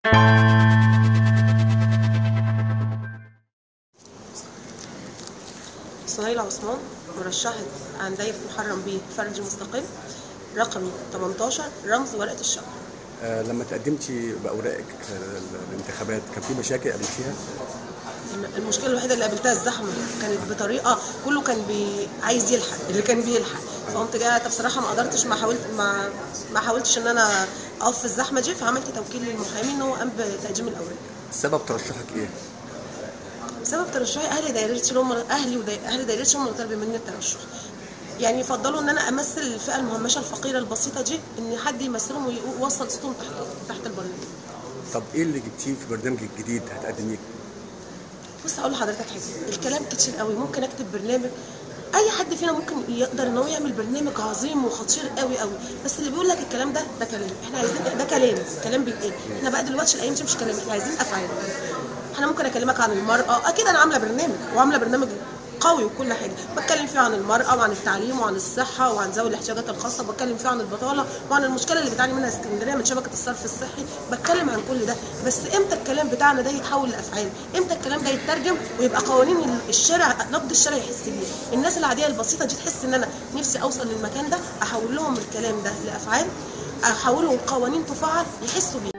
سهيلة عثمان مرشحة عن دايرة محرم بيه فرج مستقل رقمي 18 رمز ورقة الشجر آه، لما تقدمتي باوراقك آه، الانتخابات كان في مشاكل قابلتيها؟ المشكلة الوحيدة اللي قابلتها الزحمة كانت بطريقة كله كان بي... عايز يلحق اللي كان بيلحق فقمت جايه بصراحة ما قدرتش ما حاولت ما ما حاولتش ان انا اقف في الزحمة دي فعملت توكيل للمحامي ان هو قام بتقديم الاوراق سبب ترشحك ايه؟ بسبب ترشحي اهل دايرتي هم اهلي وداي... اهل دايرتي هم اللي طلبوا مني الترشح يعني يفضلوا ان انا امثل الفئه المهمشه الفقيره البسيطه دي ان حد يمثلهم ويوصل صوتهم تحت تحت البرلمان طب ايه اللي جبتيه في برنامجك الجديد هتقدميه؟ بص هقول لحضرتك حاجه الكلام كتير قوي ممكن اكتب برنامج اي حد فينا ممكن يقدر ان هو يعمل برنامج عظيم وخطير قوي قوي بس اللي بيقول لك الكلام ده ده كلام احنا عايزين ده كلام كلام بيتقال احنا بقى دلوقتي الايام دي مش كلام احنا عايزين افعال انا ممكن اكلمك عن المراه اكيد انا عامله برنامج وعامله برنامج قوي وكل حاجه بتكلم فيه عن المراه وعن التعليم وعن الصحه وعن ذوي الاحتياجات الخاصه بتكلم فيه عن البطاله وعن المشكله اللي بتعاني منها اسكندريه من شبكه الصرف الصحي بتكلم عن كل ده بس امتى الكلام بتاعنا ده يتحول لافعال امتى الكلام ده يترجم ويبقى قوانين الشارع نبض الشارع يحس بيه الناس العاديه البسيطه دي تحس ان انا نفسي اوصل للمكان ده احول لهم الكلام ده لافعال احولهم قوانين تفعل يحسوا بيها